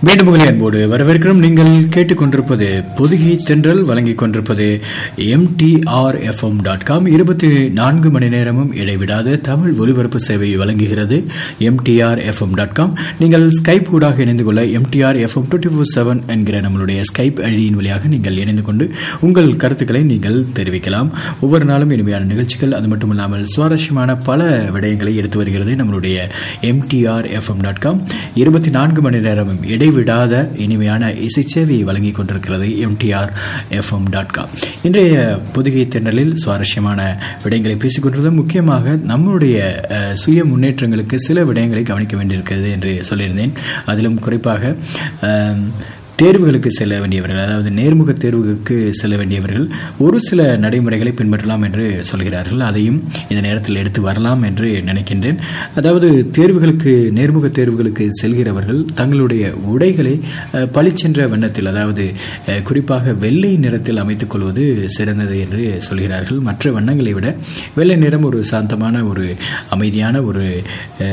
மீண்டும் உங்களை அன்போடு வரவேற்கிறோம் நீங்கள் கேட்டுக்கொண்டிருப்பது பொதுகை தென்றல் வழங்கிக் கொண்டிருப்பது எம்டிஆர் எஃப்எம் டாட் காம் இருபத்தி நான்கு மணி நேரமும் இடைவிடாத தமிழ் ஒலிபரப்பு சேவை வழங்குகிறது எம்டிஆர் எஃப்எம் டாட் காம் நீங்கள் ஸ்கைப் ஊடாக இணைந்து கொள்ள MTR FM twenty four seven என்கிற நம்மளுடைய ஸ்கைப் ஐடியின் வழியாக நீங்கள் இணைந்து கொண்டு உங்கள் கருத்துக்களை நீங்கள் தெரிவிக்கலாம் ஒவ்வொரு நாளும் இனிமையான நிகழ்ச்சிகள் அது மட்டுமில்லாமல் சுவாரஸ்யமான பல விடயங்களை எடுத்து வருகிறது நம்மளுடைய எம்டிஆர் எஃப்எம் டாட் காம் இருபத்தி நான்கு மணி நேரமும் இடைவிடாத இனிமையான இசை சேவையை வழங்கிக் கொண்டிருக்கிறது எம்டிஆர் எஃப்எம் டாட் காம் இன்றைய பொதுகை தென்றலில் சுவாரஸ்யமான விடயங்களை பேசிக் கொண்டிருந்தோம் முக்கியமாக நம்முடைய அஹ், சுய முன்னேற்றங்களுக்கு சில விடயங்களை கவனிக்க வேண்டியிருக்கிறது என்று சொல்லியிருந்தேன் அதிலும் குறிப்பாக அஹ், தேர்வுகளுக்கு செல்ல வேண்டியவர்கள் அதாவது நேர்முக தேர்வுக்கு செல்ல வேண்டியவர்கள் ஒரு சில நடைமுறைகளை பின்பற்றலாம் என்று சொல்கிறார்கள் அதையும் இந்த நேரத்தில் எடுத்து வரலாம் என்று நினைக்கின்றேன் அதாவது தேர்வுகளுக்கு நேர்முக தேர்வுகளுக்கு செல்கிறவர்கள் தங்களுடைய உடைகளை அஹ், பளிச்சென்ற வண்ணத்தில் அதாவது அஹ், குறிப்பாக வெள்ளை நிறத்தில் அமைத்துக் கொள்வது சிறந்தது என்று சொல்கிறார்கள் மற்ற வண்ணங்களை விட வெள்ளை நிறம் ஒரு சாந்தமான ஒரு அமைதியான ஒரு அஹ்,